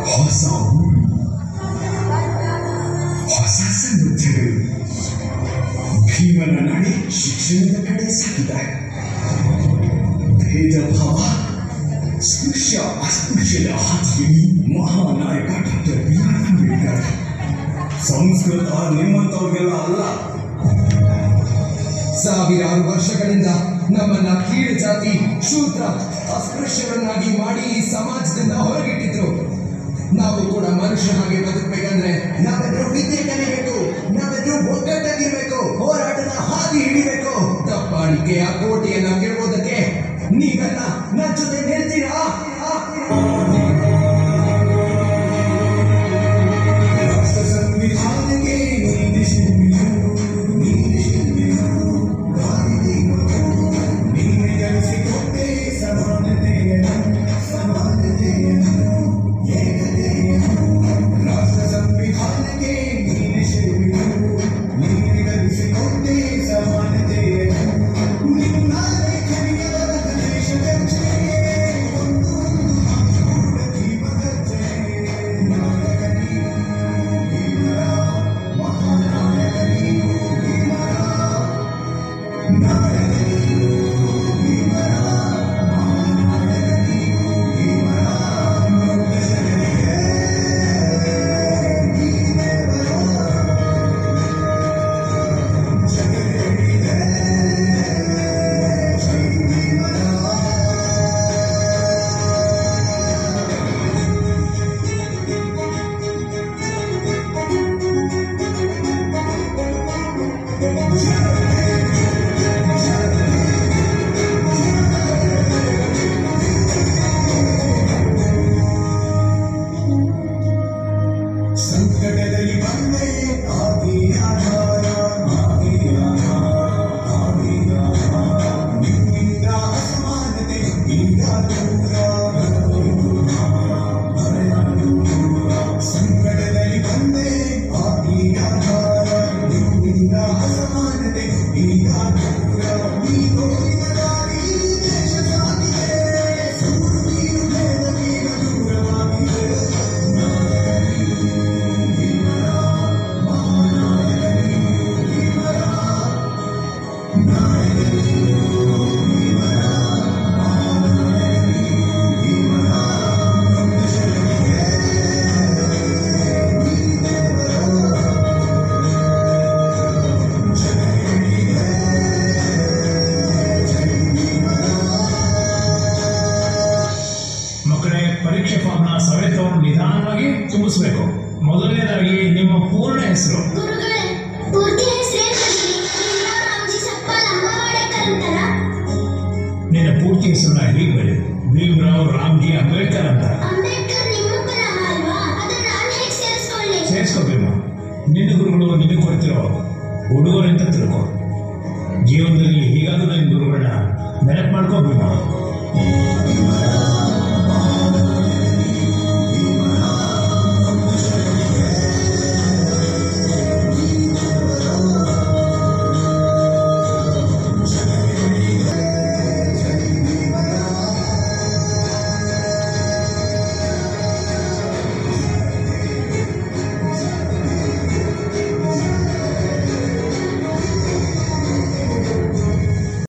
ಹೊಸ ಊರು ಹೊಸ ಸಂಗತಿಗಳು ಭೀಮನ ನಡೆ ಶಿಕ್ಷಣದ ಕಡೆ ಸಾಗಿದೆ ಭೇದ ಭಾವ ಸ್ಪೃಶ್ಯ ಅಸ್ಪೃಶ್ಯದ ಹಾದಿಯಲ್ಲಿ ಮಹಾನಾಯಕ ಡಾಕ್ಟರ್ ಬಿ ಆರ್ ಅಂಬೇಡ್ಕರ್ ಸಂಸ್ಕೃತ ನಿಮ್ಮಂತವ್ರಿಗೆಲ್ಲ ಅಲ್ಲ ಸಾವಿರಾರು ವರ್ಷಗಳಿಂದ ನಮ್ಮನ್ನ ಕೀಳು ಜಾತಿ ಶೂದ್ರ ಅಸ್ಪೃಶ್ಯವನ್ನಾಗಿ ಮಾಡಿ ಈ ಸಮಾಜದಿಂದ ಹೊರಗಿಟ್ಟಿದ್ರು ನಾವು ಕೂಡ ಮನುಷ್ಯ ಹಾಗೆ ಬದುಕಬೇಕಂದ್ರೆ ನಾವೆಲ್ಲರೂ ವಿದ್ಯೆ ಕಲಿಬೇಕು ನಾವೆಲ್ಲರೂ ಒಗ್ಗಟ್ಟಾಗಿರ್ಬೇಕು ಹೋರಾಟದ ಹಾದಿ ಹಿಡಿಬೇಕು ದಪ್ಪಾಳಿಕೆಯ ಕೋಟೆಯನ್ನ ಗೆಲ್ಲುವುದಕ್ಕೆ ನೀವೆಲ್ಲ ನನ್ನ ಜೊತೆ ನಿಲ್ತೀರಾ ರಾಷ್ಟ್ರ ಸಂವಿಧಾನಕ್ಕೆ ನೀತಿ ಶಿಲ್ಪಿಯು ನೀತಿ ಶಿಲ್ಪಿಯು ನೀನೆ ಕಲಿಸಿಕೊಟ್ಟೆ ಸಮಾನತೆಯನ್ನು ಸಮಾನತೆಯನ್ನು ಏಕತೆಯನ್ನು ರಾಷ್ಟ್ರ ಸಂವಿಧಾನಕ್ಕೆ ನೀನೆ ಶಿಲ್ಪಿಯು ನೀನೆ ಕಲಿಸಿಕೊಟ್ಟೆ ಸಮಾನತೆಯನ್ನು ನಿನ್ನ ಲೇಖನಿಯ ಬದಲ ದೇಶದ ಜಯ ಒಂದು ಕೂಡ ದೀಪದ ಜಯ ನಾಯಕ ನೀನು ಭೀಮರ ಮಹಾನಾಯಕ ನೀನು ಭೀಮರ ನಾಯಕ ನೀನು ಭೀಮರ ಮಹಾನಾಯಕ ನೀನು ಭೀಮರ ನೊಂದ ಜನರಿಗೆ ಜಗತ್ತಿದೆ ಜೈ ಭೀಮರ ಸಂಕಟದಲ್ಲಿ ಬಂದೆ ಆಗಿ ಆಧಾರ ಆಗಿ ಆಧಾರ ಆಗಿ ಆಧಾರ ನಿಮ್ಮಿಂದ ಅಸಮಾನತೆ ಈಗ ದೂರ ದೂರ, ದೂರ. ಸಂಕಟದಲ್ಲಿ ಬಂದೆ ಆಗಿ ಆಧಾರ ನಿಮ್ಮಿಂದ ಅಸಮಾನತೆ ಈಗ ದೂರ ನೀ ತೋರಿದ ದಾರಿ ದೇಶ ಸಾಗಿದೆ ಸೂರು ನೀರು ಭೇದವೀಗ ದೂರವಾಗಿದೆ ಮಕ್ಕಳೇ ಪರೀಕ್ಷೆ ಫಾರ್ಮ್ನ ಸಭೆ ತಗೊಂಡು ನಿಧಾನವಾಗಿ ತುಂಬಿಸ್ಬೇಕು ಮೊದಲನೇದಾಗಿ ನಿಮ್ಮ ಪೂರ್ಣ ಹೆಸರು ಗುರುಗಳೇ ಪೂರ್ತಿ ಹೆಸರೇನು ರಾಮಜಿ ಸಪ್ಪಾಲ್ ಅಂಗವಾಡಕರ್ ಅಂತಾರ ನಿನ್ನ ಪೂರ್ತಿ ಹೆಸರನ್ನ ಹೀಗೆ ಬರೀ ಭೀಮರಾವ್ ರಾಮ್ಜಿ ಅಂಬೇಡ್ಕರ್ ಅಂತ ಅಂಬೇಡ್ಕರ್ ನಿಮ್ಮಪ್ಪನ ಅಲ್ವಾ ಅದನ್ನ ನಾನು ಹೇಗೆ ಸೇರಿಸ್ಕೊಳ್ಳಿ ಸೇರಿಸ್ಕೋಬೇಕು ನಿನ್ನ ಗುರುಗಳು ನಿನಗೆ ಕೊಡ್ತಿರೋ ಉಡುಗೊರೆ ಅಂತ ತಿಳ್ಕೊ ಜೀವನದಲ್ಲಿ ಹೀಗಾದ್ರೂ ನಿನ್ನ ಗುರುಗಳನ್ನ ನೆನಪು ಮಾಡ್ಕೋಬೇಕು